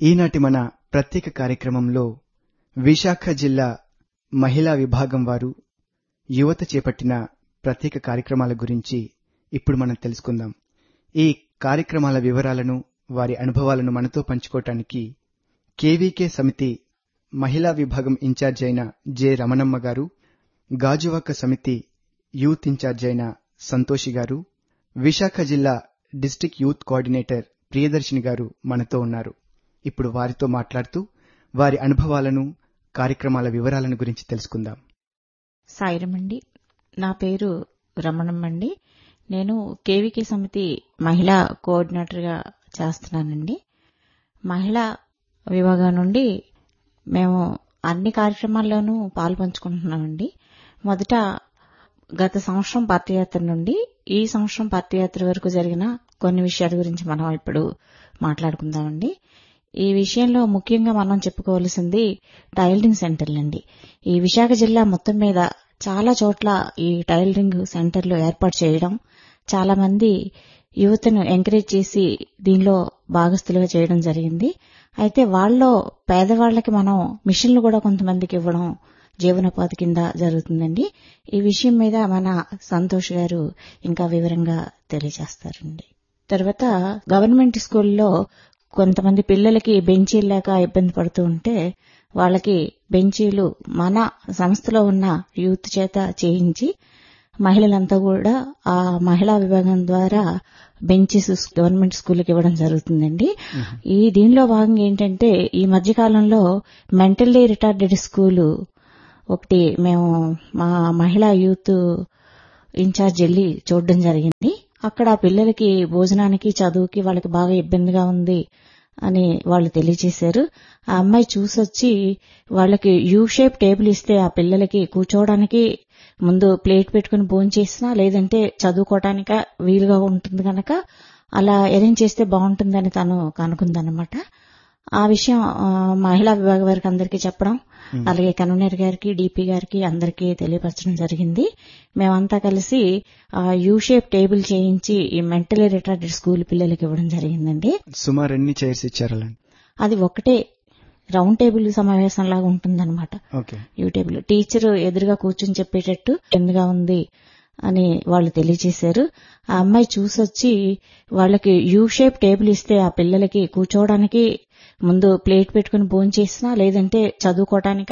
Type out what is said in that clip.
ఈనాటి మన ప్రత్యేక కార్యక్రమంలో విశాఖ జిల్లా మహిళా విభాగం వారు యువత చేపట్టిన ప్రత్యేక కార్యక్రమాల గురించి ఇప్పుడు మనం తెలుసుకుందాం ఈ కార్యక్రమాల వివరాలను వారి అనుభవాలను మనతో పంచుకోవటానికి కేవీకే సమితి మహిళా విభాగం ఇన్ఛార్జ్ అయిన జె రమణమ్మ గారు గాజువాక సమితి యూత్ ఇన్ఛార్జ్ అయిన సంతోషి గారు విశాఖ జిల్లా డిస్టిక్ యూత్ కోఆర్డినేటర్ ప్రియదర్శిని గారు మనతో ఉన్నారు ఇప్పుడు వారితో మాట్లాడుతూ వారి అనుభవాలను కార్యక్రమాల వివరాలను గురించి తెలుసుకుందాం సాయిరమండి నా పేరు రమణమ్మండి నేను కేవీకే సమితి మహిళా కోఆర్డినేటర్గా చేస్తున్నానండి మహిళా విభాగం నుండి మేము అన్ని కార్యక్రమాల్లోనూ పాలు పంచుకుంటున్నామండి మొదట గత సంవత్సరం పాత్రయాత్ర నుండి ఈ సంవత్సరం పాత్రయాత్ర వరకు జరిగిన కొన్ని విషయాల గురించి మనం ఇప్పుడు మాట్లాడుకుందామండి ఈ విషయంలో ముఖ్యంగా మనం చెప్పుకోవాల్సింది టైలరింగ్ సెంటర్లండి ఈ విశాఖ జిల్లా మొత్తం మీద చాలా చోట్ల ఈ టైలరింగ్ సెంటర్లు ఏర్పాటు చేయడం చాలా మంది యువతను ఎంకరేజ్ చేసి దీనిలో భాగస్థులుగా చేయడం జరిగింది అయితే వాళ్ళలో పేదవాళ్లకి మనం మిషన్లు కూడా కొంతమందికి ఇవ్వడం జీవనోపాధి కింద జరుగుతుందండి ఈ విషయం మీద మన సంతోష్ గారు ఇంకా వివరంగా తెలియజేస్తారండి తర్వాత గవర్నమెంట్ స్కూల్లో కొంతమంది పిల్లలకి బెంచీలు లేక ఇబ్బంది పడుతూ ఉంటే వాళ్ళకి బెంచీలు మన సంస్థలో ఉన్న యూత్ చేత చేయించి మహిళలంతా కూడా ఆ మహిళా విభాగం ద్వారా బెంచెస్ గవర్నమెంట్ స్కూల్కి ఇవ్వడం జరుగుతుందండి ఈ దీనిలో భాగంగా ఏంటంటే ఈ మధ్య కాలంలో మెంటల్లీ రిటార్డెడ్ స్కూలు ఒకటి మేము మా మహిళా యూత్ ఇన్ఛార్జ్ వెళ్ళి చూడడం జరిగింది అక్కడ పిల్లలకి భోజనానికి చదువుకి వాళ్ళకి బాగా ఇబ్బందిగా ఉంది అని వాళ్ళు తెలియజేశారు ఆ అమ్మాయి చూసొచ్చి వాళ్ళకి యూ షేప్ టేబుల్ ఇస్తే ఆ పిల్లలకి కూర్చోవడానికి ముందు ప్లేట్ పెట్టుకుని భోజనం చేసినా లేదంటే చదువుకోవటానిక వీలుగా ఉంటుంది కనుక అలా అరేంజ్ చేస్తే బాగుంటుందని తను కనుకుందనమాట ఆ విషయం మహిళా విభాగ వారికి అందరికీ చెప్పడం అలాగే కన్వీనర్ గారికి డిపి గారికి అందరికీ తెలియపరచడం జరిగింది మేమంతా కలిసి యూ షేప్ టేబుల్ చేయించి ఈ మెంటలీ రిటార్డెడ్ స్కూల్ పిల్లలకి ఇవ్వడం జరిగిందండి సుమారు ఎన్ని చైర్స్ ఇచ్చారు అది ఒకటే రౌండ్ టేబుల్ సమావేశం లాగా ఉంటుందన్నమాట ఓకే యూ టేబుల్ టీచర్ ఎదురుగా కూర్చుని చెప్పేటట్టు ఎందుగా ఉంది అని వాళ్ళు తెలియజేశారు ఆ అమ్మాయి చూసొచ్చి వాళ్ళకి యూ షేప్ టేబుల్ ఇస్తే ఆ పిల్లలకి కూర్చోవడానికి ముందు ప్లేట్ పెట్టుకుని భోజనం చేసినా లేదంటే చదువుకోవటానిక